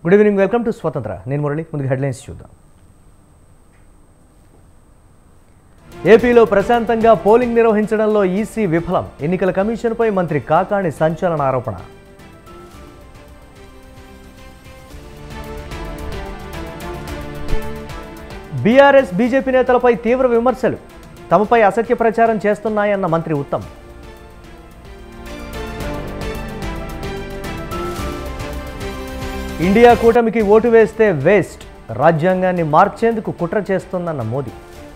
good evening welcome to స్వతంత్ర నేను మురళి ముందుగా హెడ్లైన్స్ చూద్దాం ఏపీలో ప్రశాంతంగా పోలింగ్ నిర్వహించడంలో ఈసీ విఫలం ఎన్నికల కమిషన్పై మంత్రి కాకాణి సంచలన ఆరోపణ బీఆర్ఎస్ బీజేపీ నేతలపై తీవ్ర విమర్శలు తమపై అసత్య ప్రచారం చేస్తున్నాయన్న మంత్రి ఉత్తమ్ ఇండియా కూటమికి ఓటు వేస్తే వేస్ట్ రాజ్యాంగాన్ని మార్చేందుకు కుట్ర చేస్తోందన్న మోదీ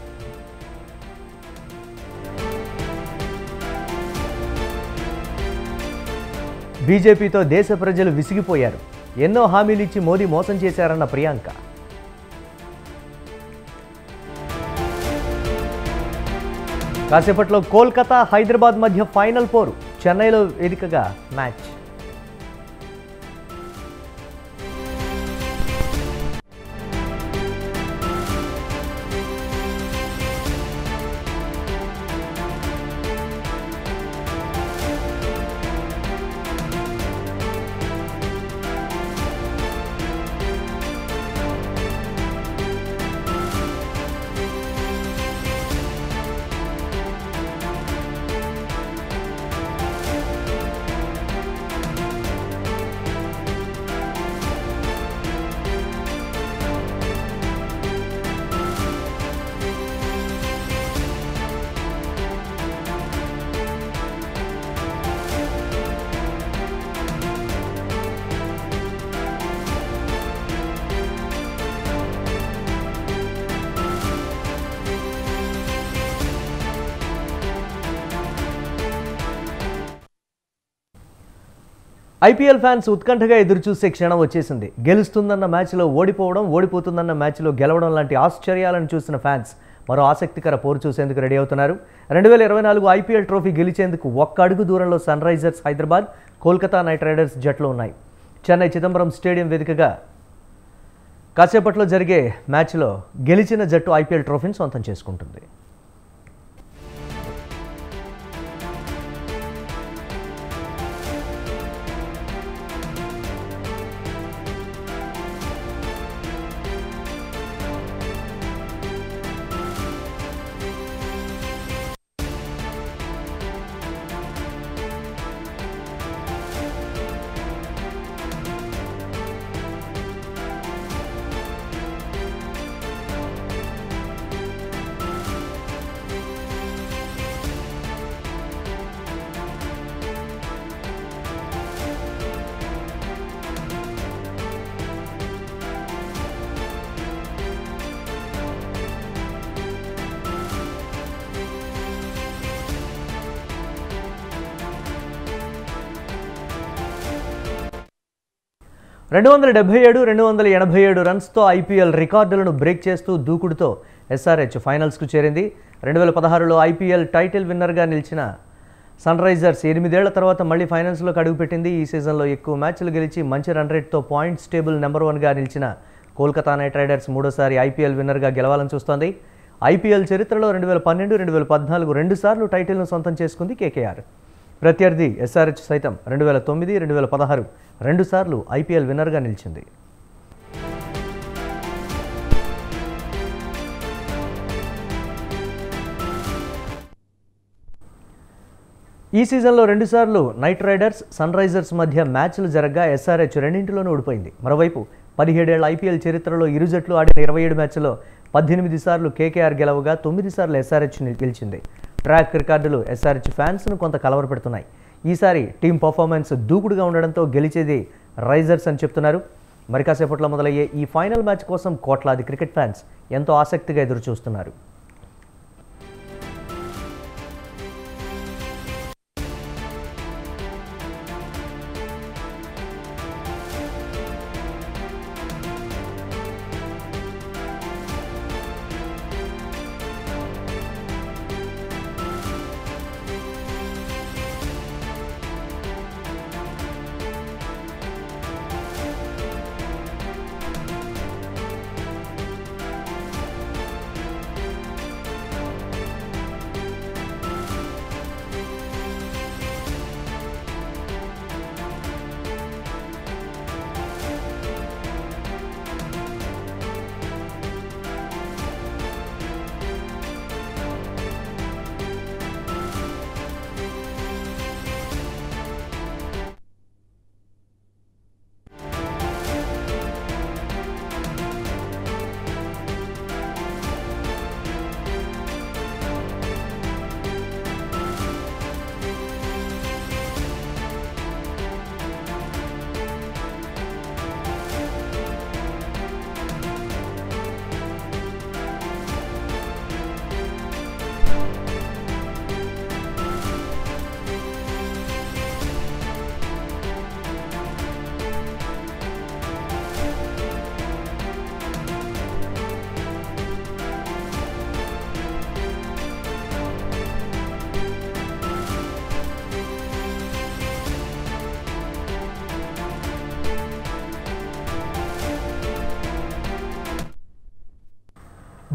బీజేపీతో దేశ ప్రజలు విసిగిపోయారు ఎన్నో హామీలు ఇచ్చి మోదీ మోసం చేశారన్న ప్రియాంక కాసేపట్లో కోల్కతా హైదరాబాద్ మధ్య ఫైనల్ పోరు చెన్నైలో వేదికగా మ్యాచ్ ఐపీఎల్ ఫ్యాన్స్ ఉత్కంఠగా ఎదురుచూసే క్షణం వచ్చేసింది గెలుస్తుందన్న మ్యాచ్లో ఓడిపోవడం ఓడిపోతుందన్న మ్యాచ్లో గెలవడం లాంటి ఆశ్చర్యాలను చూసిన ఫ్యాన్స్ మరో ఆసక్తికర పోరు చూసేందుకు రెడీ అవుతున్నారు రెండు వేల ఇరవై నాలుగు ఐపీఎల్ ట్రోఫీ గెలిచేందుకు ఒక్క అడుగు దూరంలో Sunrisers Hyderabad Kolkata Knight Riders జట్లు ఉన్నాయి చెన్నై చిదంబరం స్టేడియం వేదికగా కాసేపట్లో జరిగే మ్యాచ్లో గెలిచిన జట్టు ఐపీఎల్ ట్రోఫీని సొంతం చేసుకుంటుంది రెండు వందల డెబ్బై ఏడు రెండు వందల ఎనభై ఏడు రన్స్తో ఐపీఎల్ రికార్డులను బ్రేక్ చేస్తూ దూకుడుతో ఎస్ఆర్హెచ్ ఫైనల్స్కు చేరింది రెండు వేల పదహారులో ఐపీఎల్ టైటిల్ విన్నర్గా నిలిచిన సన్ రైజర్స్ ఎనిమిదేళ్ల తర్వాత మళ్ళీ ఫైనల్స్లోకి అడుగుపెట్టింది ఈ సీజన్లో ఎక్కువ మ్యాచ్లు గెలిచి మంచి రన్ రేట్తో పాయింట్స్ టేబుల్ నెంబర్ వన్గా నిలిచిన కోల్కతా నైట్ రైడర్స్ మూడోసారి ఐపీఎల్ విన్నర్గా గెలవాలని చూస్తోంది ఐపీఎల్ చరిత్రలో రెండు వేల పన్నెండు రెండు వేల పద్నాలుగు రెండుసార్లు టైటిల్ను సొంతం చేసుకుంది కేకేఆర్ ప్రత్యర్థి ఎస్ఆర్హెచ్ సైతం రెండు వేల తొమ్మిది రెండు వేల పదహారు రెండుసార్లు ఐపీఎల్ విన్నర్గా నిలిచింది ఈ సీజన్లో రెండుసార్లు నైట్ రైడర్స్ సన్ రైజర్స్ మధ్య మ్యాచ్లు జరగగా ఎస్ఆర్హెచ్ రెండింటిలోనూ ఓడిపోయింది మరోవైపు పదిహేడేళ్ల ఐపీఎల్ చరిత్రలో ఇరు జట్లు ఆడిన ఇరవై ఏడు మ్యాచ్ల్లో పద్దెనిమిది సార్లు కేకేఆర్ గెలవగా తొమ్మిది సార్లు ఎస్ఆర్హెచ్ గెలిచింది ట్రాక్ రికార్డులు ఎస్ఆర్హెచ్ ఫ్యాన్స్ను కొంత కలవరపెడుతున్నాయి ఈసారి టీం పర్ఫార్మెన్స్ దూకుడుగా ఉండడంతో గెలిచేది రైజర్స్ అని చెప్తున్నారు మరి కాసేపట్లో మొదలయ్యే ఈ ఫైనల్ మ్యాచ్ కోసం కోట్లాది క్రికెట్ ఫ్యాన్స్ ఎంతో ఆసక్తిగా ఎదురు చూస్తున్నారు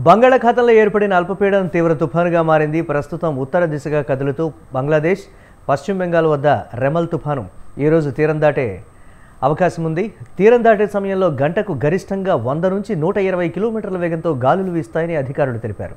బంగాళాఖాతంలో ఏర్పడిన అల్పపీడనం తీవ్ర తుఫానుగా మారింది ప్రస్తుతం ఉత్తర దిశగా కదులుతూ బంగ్లాదేశ్ పశ్చిమ బెంగాల్ వద్ద రెమల్ తుఫాను ఈరోజు తీరం దాటే అవకాశం ఉంది తీరం దాటే సమయంలో గంటకు గరిష్టంగా వంద నుంచి నూట ఇరవై కిలోమీటర్ల వేగంతో గాలులు వీస్తాయని అధికారులు తెలిపారు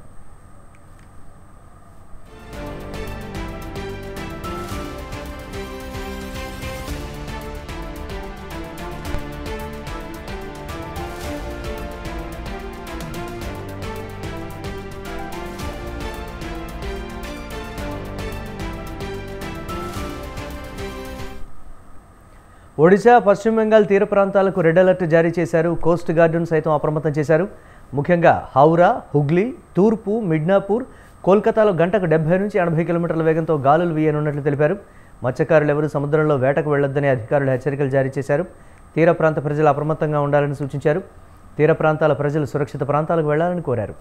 ఒడిశా పశ్చిమ బెంగాల్ తీర ప్రాంతాలకు రెడ్ అలర్ట్ జారీ చేశారు కోస్ట్ గార్డును సైతం అప్రమత్తం చేశారు ముఖ్యంగా హౌరా హుగ్లీ తూర్పు మిడ్నాపూర్ కోల్కతాలో గంటకు డెబ్బై నుంచి ఎనభై కిలోమీటర్ల వేగంతో గాలులు వీయనున్నట్లు తెలిపారు మత్స్యకారులు ఎవరూ సముద్రంలో వేటకు వెళ్లొద్దని అధికారులు హెచ్చరికలు జారీ చేశారు తీర ప్రాంత ప్రజలు అప్రమత్తంగా ఉండాలని సూచించారు తీర ప్రాంతాల ప్రజలు సురక్షిత ప్రాంతాలకు వెళ్లాలని కోరారు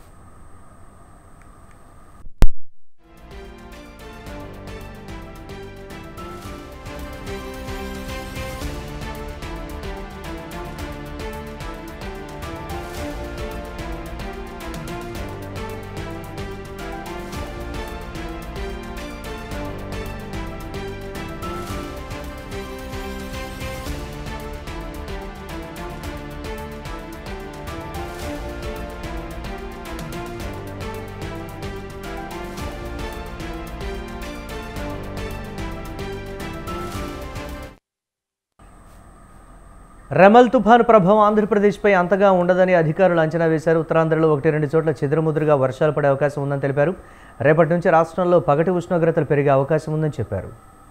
రెమల్ తుఫాను ప్రభావం ఆంధ్రప్రదేశ్పై అంతగా ఉండదని అధికారులు అంచనా వేశారు ఉత్తరాంధ్రలో ఒకటి రెండు చోట్ల చెదురుముదురుగా వర్షాలు పడే అవకాశం ఉందని తెలిపారు రేపటి నుంచి రాష్ట్రంలో పగటి ఉష్ణోగ్రతలు పెరిగే అవకాశం ఉందని చెప్పారు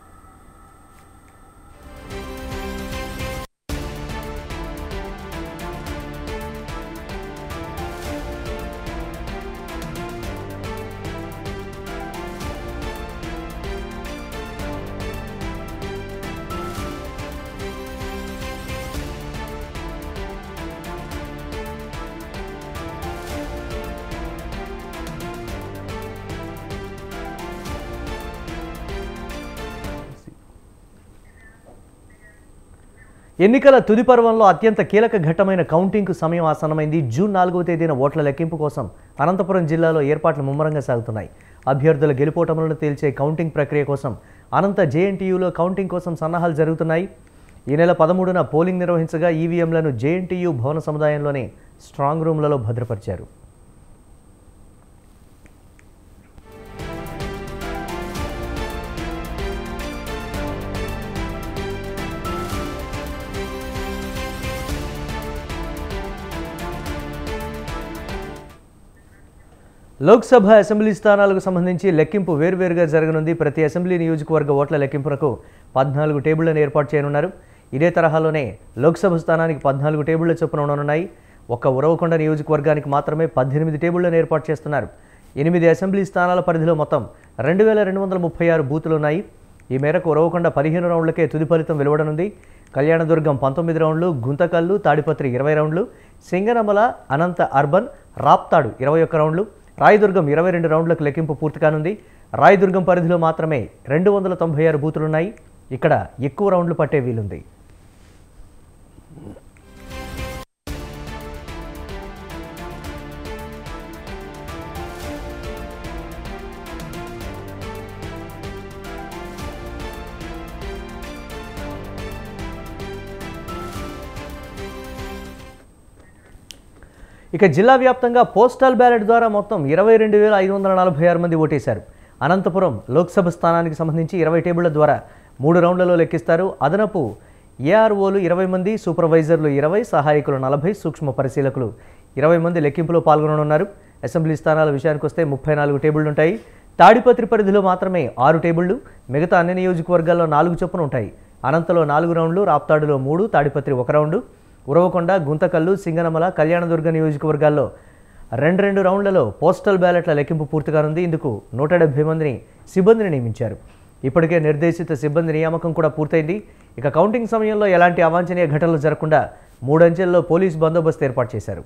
ఎన్నికల తుది పర్వంలో అత్యంత కీలక ఘట్టమైన కౌంటింగ్కు సమయం ఆసన్నమైంది జూన్ నాలుగవ తేదీన ఓట్ల లెక్కింపు కోసం అనంతపురం జిల్లాలో ఏర్పాట్లు ముమ్మరంగా సాగుతున్నాయి అభ్యర్థుల గెలుపోటములను తేల్చే కౌంటింగ్ ప్రక్రియ కోసం అనంత జేఎన్టీయూలో కౌంటింగ్ కోసం సన్నాహాలు జరుగుతున్నాయి ఈ నెల పదమూడున పోలింగ్ నిర్వహించగా ఈవీఎంలను జేఎన్టీయూ భవన సముదాయంలోని స్ట్రాంగ్ రూమ్లలో భద్రపరిచారు లోక్సభ అసెంబ్లీ స్థానాలకు సంబంధించి లెక్కింపు వేర్వేరుగా జరగనుంది ప్రతి అసెంబ్లీ నియోజకవర్గ ఓట్ల లెక్కింపునకు పద్నాలుగు టేబుళ్లను ఏర్పాటు చేయనున్నారు ఇదే తరహాలోనే లోక్సభ స్థానానికి పద్నాలుగు టేబుళ్ల చొప్పున ఉండనున్నాయి ఒక్క ఉరవకొండ నియోజకవర్గానికి మాత్రమే పద్దెనిమిది టేబుళ్లను ఏర్పాటు చేస్తున్నారు ఎనిమిది అసెంబ్లీ స్థానాల పరిధిలో మొత్తం రెండు వేల రెండు వందల ముప్పై ఆరు బూతులు ఉన్నాయి ఈ మేరకు ఉరవకొండ పదిహేను రౌండ్లకే తుది ఫలితం వెలువడనుంది కళ్యాణదుర్గం పంతొమ్మిది రౌండ్లు గుంతకల్లు తాడిపత్రి ఇరవై రౌండ్లు సింగనమల అనంత అర్బన్ రాప్తాడు ఇరవై ఒక్క రౌండ్లు రాయదుర్గం ఇరవై రెండు రౌండ్లకు లెక్కింపు పూర్తి కానుంది రాయదుర్గం పరిధిలో మాత్రమే రెండు వందల తొంభై ఆరు బూతులున్నాయి ఇక్కడ ఎక్కువ రౌండ్లు పట్టే వీలుంది ఇక జిల్లా వ్యాప్తంగా పోస్టల్ బ్యాలెట్ ద్వారా మొత్తం ఇరవై రెండు వేల ఐదు వందల నలభై ఆరు మంది ఓటేశారు అనంతపురం లోక్సభ స్థానానికి సంబంధించి ఇరవై టేబుళ్ల ద్వారా మూడు రౌండ్లలో లెక్కిస్తారు అదనపు ఏఆర్ఓలు ఇరవై మంది సూపర్వైజర్లు ఇరవై సహాయకులు నలభై సూక్ష్మ పరిశీలకులు ఇరవై మంది లెక్కింపులో పాల్గొననున్నారు అసెంబ్లీ స్థానాల విషయానికి వస్తే ముప్పై నాలుగు టేబుళ్లు ఉంటాయి తాడిపత్రి పరిధిలో మాత్రమే ఆరు టేబుళ్లు మిగతా అన్ని నియోజకవర్గాల్లో నాలుగు చొప్పున ఉంటాయి అనంతలో నాలుగు రౌండ్లు రాప్తాడులో మూడు తాడిపత్రి ఒక రౌండు ఉరవకొండ గుంతకల్లు సింగనమల కళ్యాణదుర్గ నియోజకవర్గాల్లో రెండు రెండు రౌండ్లలో పోస్టల్ బ్యాలెట్ల లెక్కింపు పూర్తిగానుంది ఇందుకు నూట డెబ్బై మందిని సిబ్బందిని నియమించారు ఇప్పటికే నిర్దేశిత సిబ్బంది నియామకం కూడా పూర్తయింది ఇక కౌంటింగ్ సమయంలో ఎలాంటి అవాంఛనీయ ఘటనలు జరగకుండా మూడంచెల్లో పోలీస్ బందోబస్తు ఏర్పాటు చేశారు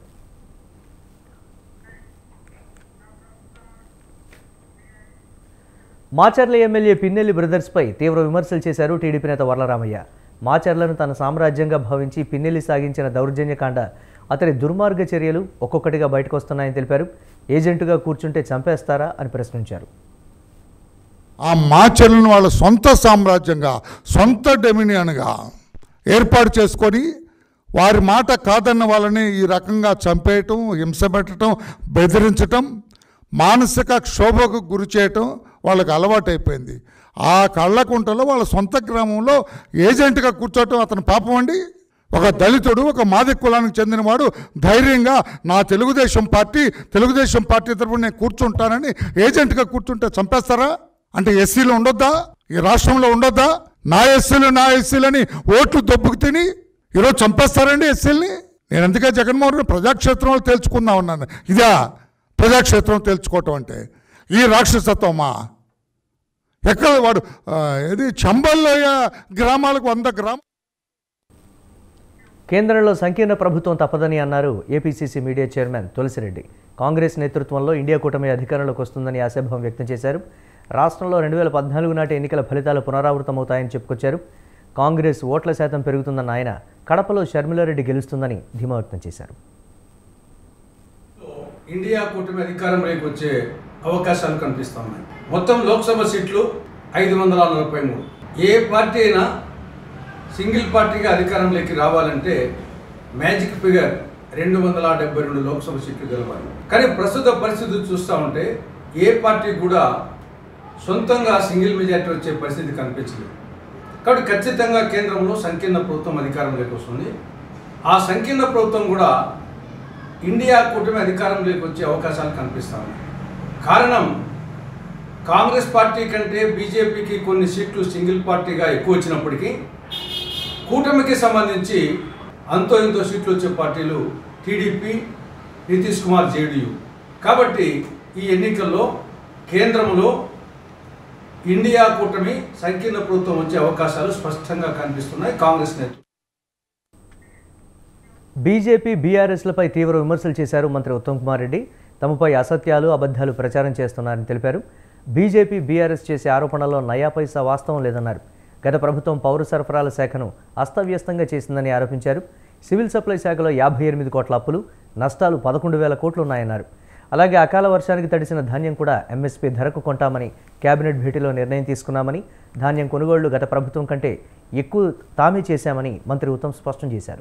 మాచర్ల ఎమ్మెల్యే పిన్నెల్లి బ్రదర్స్పై తీవ్ర విమర్శలు చేశారు టీడీపీ నేత వర్లరామయ్య మాచర్లను తన సామ్రాజ్యంగా భావించి పిన్నెల్లి సాగించిన దౌర్జన్యకాండ అతని దుర్మార్గ చర్యలు ఒక్కొక్కటిగా బయటకు వస్తున్నాయని తెలిపారు ఏజెంటుగా కూర్చుంటే చంపేస్తారా అని ప్రశ్నించారు ఆ మాచర్లను వాళ్ళ సొంత సామ్రాజ్యంగా సొంత డొమినియన్గా ఏర్పాటు చేసుకొని వారి మాట కాదన్న వాళ్ళని ఈ రకంగా చంపేయటం హింస పెట్టడం బెదిరించటం మానసిక క్షోభకు గురి చేయటం వాళ్ళకి అలవాటైపోయింది ఆ కళ్ళకుంటలో వాళ్ళ సొంత గ్రామంలో ఏజెంట్గా కూర్చోవటం అతని పాపం అండి ఒక దళితుడు ఒక మాది కులానికి చెందినవాడు ధైర్యంగా నా తెలుగుదేశం పార్టీ తెలుగుదేశం పార్టీ తరఫున నేను కూర్చుంటానని ఏజెంట్గా కూర్చుంటే చంపేస్తారా అంటే ఎస్సీలు ఉండొద్దా ఈ రాష్ట్రంలో ఉండొద్దా నా ఎస్సీలు నా ఎస్సీలని ఓట్లు దొబ్బుకు తిని ఈరోజు చంపేస్తారండి ఎస్సీలని నేను అందుకే జగన్మోహన్ రెడ్డి ప్రజాక్షేత్రంలో తేల్చుకుందాం ఉన్నాను ఇదా ప్రజాక్షేత్రం తేల్చుకోవటం అంటే ఈ రాక్షసత్వమా ఎక్కడ వాడు ఆ, ఏది చంబల్లోయ గ్రామాలకు వంద గ్రామ కేంద్రంలో సంకీర్ణ ప్రభుత్వం తప్పదని అన్నారు APCC media chairman Tulasi Reddy Congress నేతృత్వంలో ఇండియా కూటమి అధికారంలోకి వస్తుందని ఆశాభావం వ్యక్తం చేశారు రాష్ట్రంలో రెండు వేల పద్నాలుగు నాటి ఎన్నికల ఫలితాలు పునరావృతమవుతాయని చెప్పుకొచ్చారు కాంగ్రెస్ ఓట్ల శాతం పెరుగుతుందన్న ఆయన కడపలో షర్మిలారెడ్డి గెలుస్తుందని ధీమా వ్యక్తం చేశారు ఇండియా కూటమి అధికారంలోకి వచ్చే అవకాశాలు కనిపిస్తా ఉన్నాయి మొత్తం లోక్సభ సీట్లు ఐదు వందల నలభై మూడు ఏ పార్టీ అయినా సింగిల్ పార్టీగా అధికారంలోకి రావాలంటే మ్యాజిక్ ఫిగర్ రెండు వందల డెబ్బై రెండు లోక్సభ సీట్లు గెలవాలి కానీ ప్రస్తుత పరిస్థితి చూస్తూ ఉంటే ఏ పార్టీ కూడా సొంతంగా సింగిల్ మెజార్టీ వచ్చే పరిస్థితి కనిపించలేదు కాబట్టి ఖచ్చితంగా కేంద్రంలో సంకీర్ణ ప్రభుత్వం అధికారంలోకి వస్తుంది ఆ సంకీర్ణ ప్రభుత్వం కూడా ఇండియా కూటమి అధికారంలోకి వచ్చే అవకాశాలు కనిపిస్తా ఉన్నాయి కారణం కాంగ్రెస్ పార్టీ కంటే బీజేపీకి కొన్ని సీట్లు సింగిల్ పార్టీగా ఎక్కువ వచ్చినప్పటికీ కూటమికి సంబంధించి అంతో ఇంతో సీట్లు వచ్చే పార్టీలు టీడీపీ నితీష్ కుమార్ జేడీయూ కాబట్టి ఈ ఎన్నికల్లో కేంద్రంలో ఇండియా కూటమి సంకీర్ణ ప్రభుత్వం వచ్చే అవకాశాలు స్పష్టంగా కనిపిస్తున్నాయి కాంగ్రెస్ నేతలు బీజేపీ బీఆర్ఎస్లపై తీవ్ర విమర్శలు చేశారు మంత్రి ఉత్తమ్ కుమార్ రెడ్డి తమపై అసత్యాలు అబద్ధాలు ప్రచారం చేస్తున్నారని తెలిపారు బీజేపీ బీఆర్ఎస్ చేసే ఆరోపణల్లో నయా పైసా వాస్తవం లేదన్నారు గత ప్రభుత్వం పౌర సరఫరాల శాఖను అస్తవ్యస్తంగా చేసిందని ఆరోపించారు సివిల్ సప్లై శాఖలో యాభై ఎనిమిది కోట్ల అప్పులు నష్టాలు పదకొండు వేల కోట్లు ఉన్నాయన్నారు అలాగే అకాల వర్షానికి తడిసిన ధాన్యం కూడా ఎంఎస్పీ ధరకు కొంటామని కేబినెట్ భేటీలో నిర్ణయం తీసుకున్నామని ధాన్యం కొనుగోళ్లు గత ప్రభుత్వం కంటే ఎక్కువ తామే చేశామని మంత్రి ఉత్తమ్ స్పష్టం చేశారు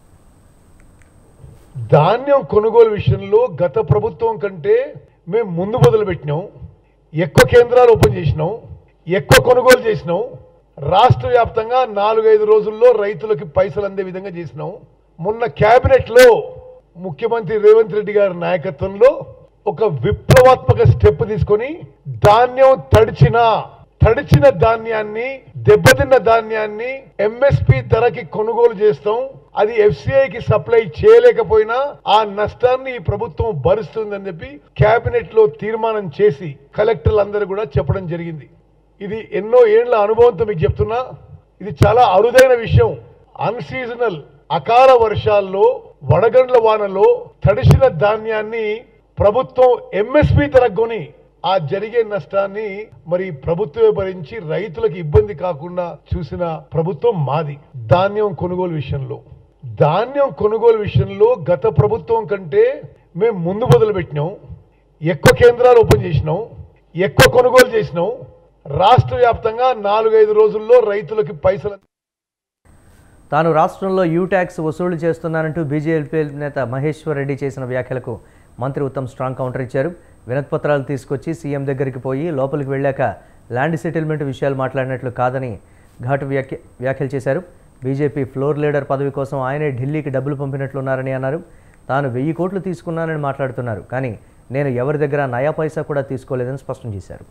ధాన్యం కొనుగోలు విషయంలో గత ప్రభుత్వం కంటే మేము ముందు మొదలు పెట్టినాం ఎక్కువ కేంద్రాలు ఓపెన్ చేసినాం ఎక్కువ కొనుగోలు చేసినాం రాష్ట్ర వ్యాప్తంగా నాలుగైదు రోజుల్లో రైతులకి పైసలు అందే విధంగా చేసినాం మొన్న కేబినెట్లో ముఖ్యమంత్రి రేవంత్ రెడ్డి గారి నాయకత్వంలో ఒక విప్లవాత్మక స్టెప్ తీసుకొని ధాన్యం తడిచిన తడిచిన ధాన్యాన్ని దెబ్బతిన్న ధాన్యాన్ని ఎంఎస్పి ధరకి కొనుగోలు చేస్తాం అది ఎఫ్సిఐకి సప్లై చేయలేకపోయినా ఆ నష్టాన్ని ఈ ప్రభుత్వం భరిస్తుందని చెప్పి కేబినెట్ లో తీర్మానం చేసి కలెక్టర్లందరూ కూడా చెప్పడం జరిగింది ఇది ఎన్నో ఏండ్ల అనుభవంతో మీకు చెప్తున్నా ఇది చాలా అరుదైన విషయం అన్సీజనల్ అకాల వర్షాల్లో వడగండ్ల వానలో తడిసిన ధాన్యాన్ని ప్రభుత్వం ఎంఎస్పి ధరకు కొని ఆ జరిగే నష్టాన్ని మరి ప్రభుత్వమే భరించి రైతులకు ఇబ్బంది కాకుండా చూసిన ప్రభుత్వం మాది ధాన్యం కొనుగోలు విషయంలో ధాన్యం కొనుగోలు విషయంలో గత ప్రభుత్వం కంటే మేము ముందు మొదలు పెట్టినాం ఎక్కువ కేంద్రాలు ఓపెన్ చేసినాం ఎక్కువ కొనుగోలు చేసినాం రాష్ట్ర వ్యాప్తంగా నాలుగైదు రోజుల్లో రైతులకి పైసలు తాను రాష్ట్రంలో యూ ట్యాక్స్ వసూలు చేస్తున్నానంటూ బీజేపీ నేత మహేశ్వర్ రెడ్డి చేసిన వ్యాఖ్యలకు మంత్రి ఉత్తమ్ స్ట్రాంగ్ కౌంటర్ ఇచ్చారు వినతిపత్రాలు తీసుకొచ్చి సీఎం దగ్గరికి పోయి లోపలికి వెళ్ళాక ల్యాండ్ సెటిల్మెంట్ విషయాలు మాట్లాడినట్లు కాదని ఘాటు వ్యాఖ్య వ్యాఖ్యలు చేశారు బీజేపీ ఫ్లోర్ లీడర్ పదవి కోసం ఆయనే ఢిల్లీకి డబ్బులు పంపినట్లున్నారని అన్నారు తాను వెయ్యి కోట్లు తీసుకున్నానని మాట్లాడుతున్నారు కానీ నేను ఎవరి దగ్గర నయా పైసా కూడా తీసుకోలేదని స్పష్టం చేశారు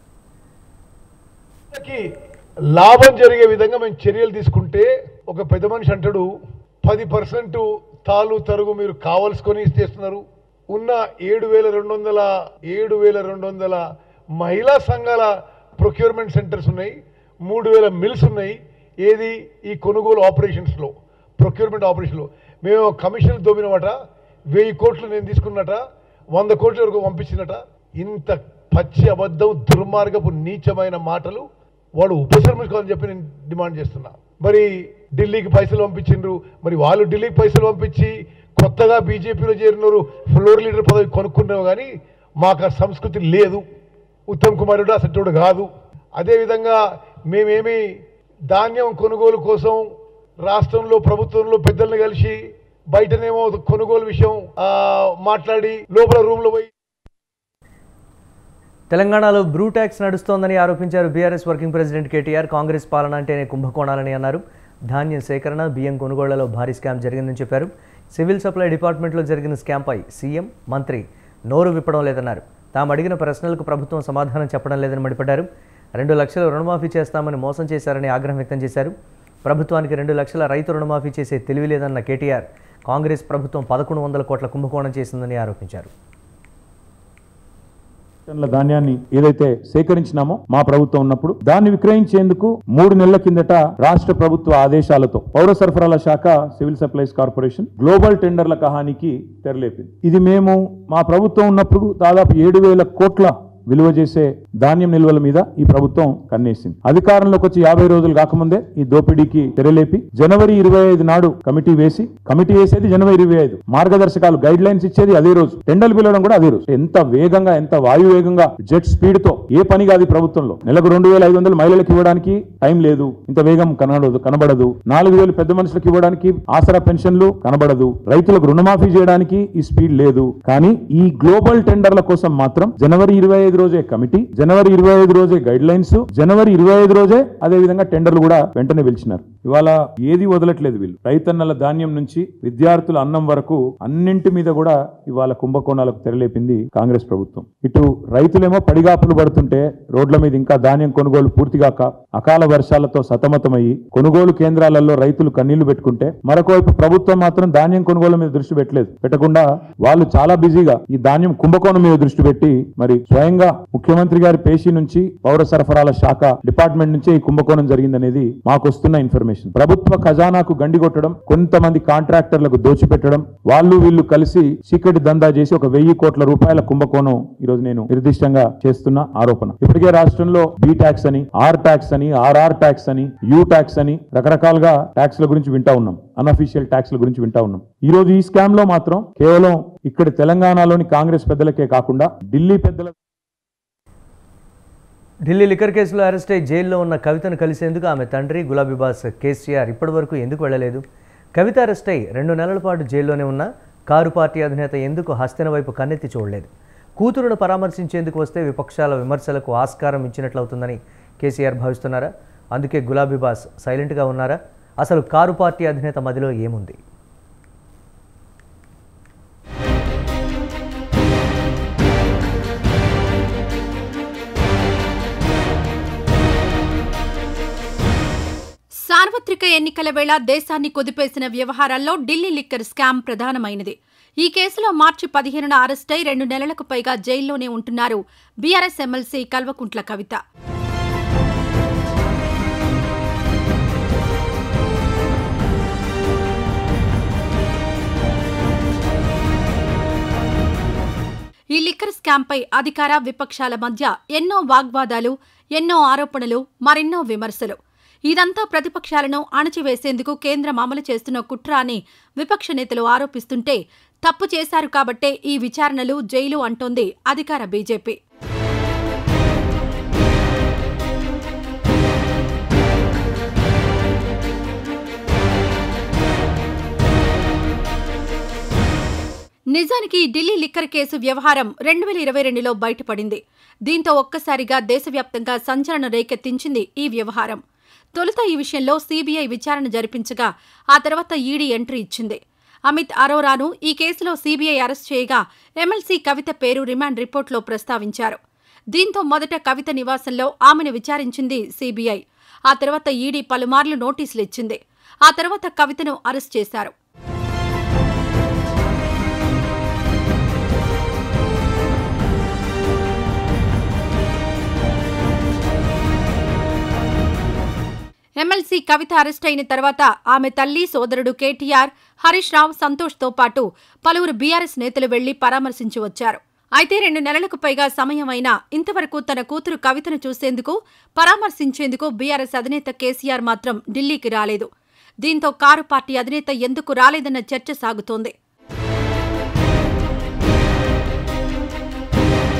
కి లాభం జరిగే విధంగా మేము చర్యలు తీసుకుంటే ఒక పెద్ద మనిషి అంటాడు పది పర్సెంట్ తాలు తరుగు మీరు కావలసుకొని చేస్తున్నారు ఉన్న ఏడు వేల రెండు వందల ఏడు వేల రెండు వందల మహిళా సంఘాల ప్రొక్యూర్మెంట్ సెంటర్స్ ఉన్నాయి మూడు వేల మిల్స్ ఉన్నాయి ఏది ఈ కొనుగోలు ఆపరేషన్స్లో ప్రొక్యూర్మెంట్ ఆపరేషన్లో మేము కమిషన్లు దోమినమాట వెయ్యి కోట్లు నేను తీసుకున్నట వంద కోట్ల వరకు పంపించినట ఇంత పచ్చి అబద్ధం దుర్మార్గపు నీచమైన మాటలు వాడు ఉపసంహరించుకోవాలని చెప్పి నేను డిమాండ్ చేస్తున్నా మరి ఢిల్లీకి పైసలు పంపించిండ్రు మరి వాళ్ళు ఢిల్లీకి పైసలు పంపించి కొత్తగా బీజేపీలో చేరినారు ఫ్లోర్ లీడర్ పదవి కొనుక్కున్నావు కానీ మాకు ఆ సంస్కృతి లేదు ఉత్తమ్ కుమార్ రెడ్డి అసంటోడు కాదు అదేవిధంగా మేమేమి ధాన్యం కొనుగోలు కోసం రాష్ట్రంలో ప్రభుత్వంలో పెద్దల్ని కలిసి బయటనేమో కొనుగోలు విషయం ఆ, మాట్లాడి లోపల రూమ్లో పోయి తెలంగాణలో బ్రూ ట్యాక్స్ నడుస్తోందని ఆరోపించారు బీఆర్ఎస్ వర్కింగ్ ప్రెసిడెంట్ కేటీఆర్ కాంగ్రెస్ పాలన అంటేనే కుంభకోణాలని అన్నారు ధాన్యం సేకరణ బియ్యం కొనుగోళ్లలో భారీ స్కామ్ జరిగిందని చెప్పారు సివిల్ సప్లై డిపార్ట్మెంట్లో జరిగిన స్కామ్పై సీఎం మంత్రి నోరు విప్పడం లేదన్నారు తాము అడిగిన ప్రశ్నలకు ప్రభుత్వం సమాధానం చెప్పడం లేదని మండిపడ్డారు రెండు లక్షల రుణమాఫీ చేస్తామని మోసం చేశారని ఆగ్రహం వ్యక్తం చేశారు ప్రభుత్వానికి రెండు లక్షల రైతు రుణమాఫీ చేసే తెలివి లేదన్న కేటీఆర్ కాంగ్రెస్ ప్రభుత్వం పదకొండు వందల కోట్ల కుంభకోణం చేసిందని ఆరోపించారు టన్నుల ధాన్యాన్ని ఏదైతే సేకరించినామో మా ప్రభుత్వం ఉన్నప్పుడు దాన్ని విక్రయించేందుకు మూడు నెలల కిందట రాష్ట్ర ప్రభుత్వ ఆదేశాలతో పౌర సరఫరాల శాఖ సివిల్ సప్లైస్ కార్పొరేషన్ గ్లోబల్ టెండర్ల కహానికి తెరలేపింది ఇది మేము మా ప్రభుత్వం ఉన్నప్పుడు దాదాపు ఏడు వేల కోట్ల విలువ చేసే ధాన్యం నిల్వల మీద ఈ ప్రభుత్వం కన్నేసింది అధికారంలోకి వచ్చి యాభై రోజులు కాకముందే ఈ దోపిడీకి తెరలేపి జనవరి ఇరవై ఐదు నాడు కమిటీ వేసి కమిటీ వేసేది జనవరి ఇరవై ఐదు మార్గదర్శకాలు గైడ్ లైన్స్ ఇచ్చేది అదే రోజు టెండర్లు పిలవడం కూడా అదే రోజు ఎంత వేగంగా ఎంత వాయువేగంగా జెట్ స్పీడ్ తో ఏ పని కాదు ఈ ప్రభుత్వంలో నెలకు రెండు వేల ఐదు వందలు మహిళలకు ఇవ్వడానికి టైం లేదు ఇంత వేగం కనబడదు కనబడదు నాలుగు వేలు పెద్ద మనుషులకు ఇవ్వడానికి ఆసరా పెన్షన్లు కనబడదు రైతులకు రుణమాఫీ చేయడానికి ఈ స్పీడ్ లేదు కానీ ఈ గ్లోబల్ టెండర్ల కోసం మాత్రం జనవరి ఇరవై ఐదు రోజే కమిటీ జనవరి ఇరవై ఐదు రోజే గైడ్ లైన్స్ జనవరి ఇరవై ఐదు రోజే అదే విధంగా టెండర్లు కూడా వెంటనే పిలిచినారు ఇవాళ ఏది వదలట్లేదు వీళ్ళు రైతన్నల ధాన్యం నుంచి విద్యార్థుల అన్నం వరకు అన్నింటి మీద కూడా ఇవాళ కుంభకోణాలకు తెరలేపింది కాంగ్రెస్ ప్రభుత్వం ఇటు రైతులేమో పడిగాపులు పడుతుంటే రోడ్ల మీద ఇంకా ధాన్యం కొనుగోలు పూర్తిగాక అకాల వర్షాలతో సతమతమయ్యి కొనుగోలు కేంద్రాలలో రైతులు కన్నీళ్లు పెట్టుకుంటే మరొకవైపు ప్రభుత్వం మాత్రం ధాన్యం కొనుగోలు మీద దృష్టి పెట్టలేదు పెట్టకుండా వాళ్ళు చాలా బిజీగా ఈ ధాన్యం కుంభకోణం మీద దృష్టి పెట్టి మరి స్వయంగా ముఖ్యమంత్రి గారి పేషీ నుంచి పౌర సరఫరాల శాఖ డిపార్ట్మెంట్ నుంచే ఈ కుంభకోణం జరిగిందనేది మాకు వస్తున్న ఇన్ఫర్మేషన్ ప్రభుత్వ ఖజానాకు గండి కొట్టడం కొంతమంది కాంట్రాక్టర్లకు దోచిపెట్టడం వాళ్ళు వీళ్ళు కలిసి చీకటి దందా చేసి ఒక వెయ్యి కోట్ల రూపాయల కుంభకోణం ఈ రోజు నేను నిర్దిష్టంగా చేస్తున్న ఆరోపణ ఇప్పటికే రాష్ట్రంలో బి ట్యాక్స్ అని ఆర్ ట్యాక్స్ అని ఆర్ఆర్ ట్యాక్స్ అని యూ ట్యాక్స్ అని రకరకాలుగా ట్యాక్స్ల గురించి వింటా ఉన్నాం అన్అఫీషియల్ ట్యాక్స్ల గురించి వింటా ఉన్నాం ఈ రోజు ఈ స్కామ్ లో మాత్రం కేవలం ఇక్కడ తెలంగాణలోని కాంగ్రెస్ పెద్దలకే కాకుండా ఢిల్లీ పెద్దల ఢిల్లీ లిక్కర్ కేసులో అరెస్ట్ అయి జైల్లో ఉన్న కవితను కలిసేందుకు ఆమె తండ్రి గులాబీ బాస్ కేసీఆర్ ఇప్పటివరకు ఎందుకు వెళ్ళలేదు కవిత అరెస్ట్ అయి రెండు నెలల పాటు జైల్లోనే ఉన్న కారు పార్టీ అధినేత ఎందుకు హస్తిన వైపు కన్నెత్తి చూడలేదు కూతురును పరామర్శించేందుకు వస్తే విపక్షాల విమర్శలకు ఆస్కారం ఇచ్చినట్లవుతుందని కేసీఆర్ భావిస్తున్నారా అందుకే గులాబీ బాస్ సైలెంట్గా ఉన్నారా అసలు కారు పార్టీ అధినేత మదిలో ఏముంది సార్వత్రిక ఎన్నికల వేళ దేశాన్ని కుదిపేసిన వ్యవహారాల్లో ఢిల్లీ లిక్కర్ స్కామ్ ప్రధానమైనది ఈ కేసులో మార్చి పదిహేనున అరెస్టై రెండు నెలలకు పైగా జైల్లోనే ఉంటున్నారు బీఆర్ఎస్ ఎమ్మెల్సీ కల్వకుంట్ల కవిత ఈ లిక్కర్ స్కామ్పై అధికార విపక్షాల మధ్య ఎన్నో వాగ్వాదాలు ఎన్నో ఆరోపణలు మరెన్నో విమర్శలు ఇదంతా ప్రతిపక్షాలను అణచివేసేందుకు కేంద్రం అమలు చేస్తున్న కుట్ర అని విపక్ష నేతలు ఆరోపిస్తుంటే తప్పు చేశారు కాబట్టే ఈ విచారణలు జైలు అంటోంది అధికార బీజేపీ నిజానికి ఈ ఢిల్లీ లిక్కర్ కేసు వ్యవహారం రెండు వేల ఇరవై రెండులో బయటపడింది దీంతో ఒక్కసారిగా దేశవ్యాప్తంగా సంచలన రేకెత్తించింది ఈ వ్యవహారం తొలుత ఈ విషయంలో సీబీఐ విచారణ జరిపించగా ఆ తర్వాత ఈడీ ఎంట్రీ ఇచ్చింది అమిత్ అరోరాను ఈ కేసులో సీబీఐ అరెస్ట్ చేయగా ఎమ్మెల్సీ కవిత పేరు రిమాండ్ రిపోర్టులో ప్రస్తావించారు దీంతో మొదట కవిత నివాసంలో ఆమెను విచారించింది సీబీఐ ఆ తర్వాత ఈడీ పలుమార్లు నోటీసులు ఇచ్చింది ఆ తర్వాత కవితను అరెస్ట్ చేశారు ఎమ్మెల్సీ కవిత అరెస్ట్ అయిన తర్వాత ఆమె తల్లి సోదరుడు కేటీఆర్ హరీష్ రావు సంతోష్తో పాటు పలువురు బీఆర్ఎస్ నేతలు వెళ్లి పరామర్శించి వచ్చారు అయితే రెండు నెలలకు పైగా సమయం అయినా ఇంతవరకు తన కూతురు కవితను చూసేందుకు పరామర్శించేందుకు బీఆర్ఎస్ అధినేత కేసీఆర్ మాత్రం ఢిల్లీకి రాలేదు దీంతో కారు పార్టీ అధినేత ఎందుకు రాలేదన్న చర్చ సాగుతోంది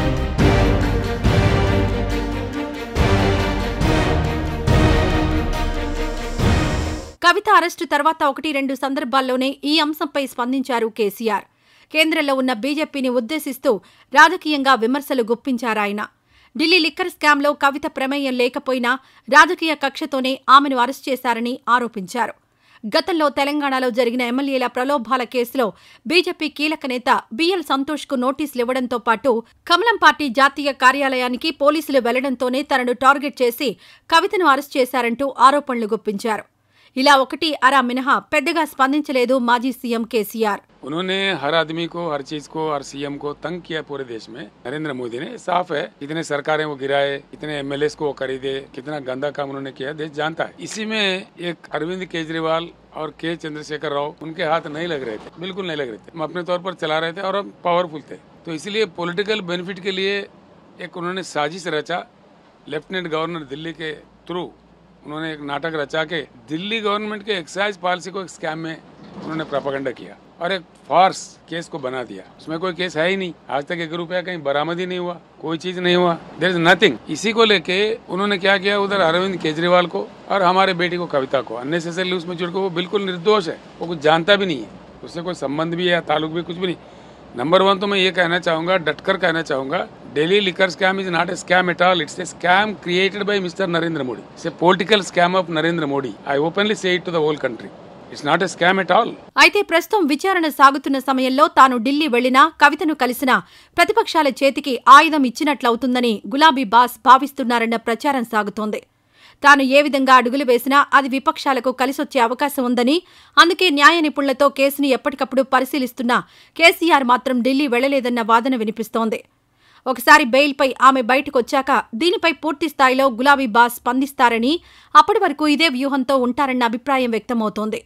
కవిత అరెస్టు తర్వాత ఒకటి రెండు సందర్భాల్లోనే ఈ అంశంపై స్పందించారు కేసీఆర్ కేంద్రంలో ఉన్న బీజేపీని ఉద్దేశిస్తూ రాజకీయంగా విమర్శలు గుప్పించారాయన ఢిల్లీ లిక్కర్ స్కామ్లో కవిత ప్రమేయం లేకపోయినా రాజకీయ కక్షతోనే ఆమెను అరెస్ట్ చేశారని ఆరోపించారు గతంలో తెలంగాణలో జరిగిన ఎమ్మెల్యేల ప్రలోభాల కేసులో బీజేపీ కీలక నేత బిఎల్ సంతోష్కు నోటీసులు ఇవ్వడంతో పాటు కమలం పార్టీ జాతీయ కార్యాలయానికి పోలీసులు వెళ్లడంతోనే తనను టార్గెట్ చేసి కవితను అరెస్ట్ చేశారంటూ ఆరోపణలు గుప్పించారు ఇలా ఒకటి అరా మినహా పెద్దగా స్పందించలేదు మాజీ సీఎం కేసీఆర్ उन्होंने हर आदमी को हर चीज को हर सीएम को तंग किया पूरे देश में नरेंद्र मोदी ने साफ है कितने सरकारें वो गिराए कितने एमएलए को वो खरीदे कितना गंदा काम उन्होंने किया देश जानता है इसी में एक अरविंद केजरीवाल और के चंद्रशेखर राव उनके हाथ नहीं लग रहे थे बिल्कुल नहीं लग रहे थे हम अपने तौर पर चला रहे थे और हम पावरफुल थे तो इसलिए पॉलिटिकल बेनिफिट के लिए एक उन्होंने साजिश रचा लेफ्टिनेंट गवर्नर दिल्ली के थ्रू उन्होंने एक नाटक रचा के दिल्ली गवर्नमेंट के एक्साइज पॉलिसी को एक स्कैम में उन्होंने प्रोपागेंडा किया और एक फार्स केस को बना दिया उसमें कोई केस है ही नहीं आज तक एक रुपया कहीं बरामद ही नहीं हुआ कोई चीज नहीं हुआ देर इज नथिंग इसी को लेके उन्होंने क्या किया उधर अरविंद केजरीवाल को और हमारे बेटी को कविता को अननेसेसरली उसमें जुड़ के वो बिल्कुल निर्दोष है वो कुछ जानता भी नहीं है उससे कोई संबंध भी है ताल्लुक भी कुछ भी नहीं नंबर वन तो मैं ये कहना चाहूंगा डटकर कहना चाहूंगा Delhi liquor scam is not a scam at all it's a scam created by Mr Narendra Modi it's a political scam of Narendra Modi I openly say it to the whole country it's not a scam at all అయితే ప్రస్తుతం విచారణ సాగుతున్న సమయంలో తాను ఢిల్లీ వెళ్లినా కవితను కలిసినా ప్రతిపక్షాల చేతికి ఆయుధం ఇచ్చినట్లవుతుందని గులాబీ బాస్ భావిస్తున్నారన్న ప్రచారం సాగుతోంది తాను ఏ విధంగా అడుగులు వేసినా అది విపక్షాలకు కలిసొచ్చే అవకాశం ఉందని అందుకే న్యాయ నిపుణులతో కేసును ఎప్పటికప్పుడు పరిశీలిస్తున్నా కేసీఆర్ మాత్రం ఢిల్లీ వెళ్లలేదన్న వాదన వినిపిస్తోంది ఒకసారి బెయిల్పై ఆమె బయటకొచ్చాక దీనిపై పూర్తి స్థాయిలో గులాబీ బాస్ స్పందిస్తారని అప్పటి వరకు ఇదే వ్యూహంతో ఉంటారన్న అభిప్రాయం వ్యక్తమవుతోంది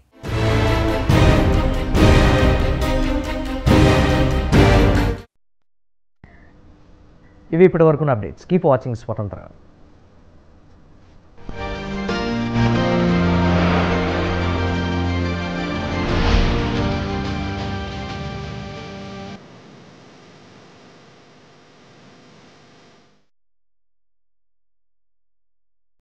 ఇవి ఇప్పటి వరకున్న అప్డేట్స్ కీప్ వాచింగ్ స్వతంత్ర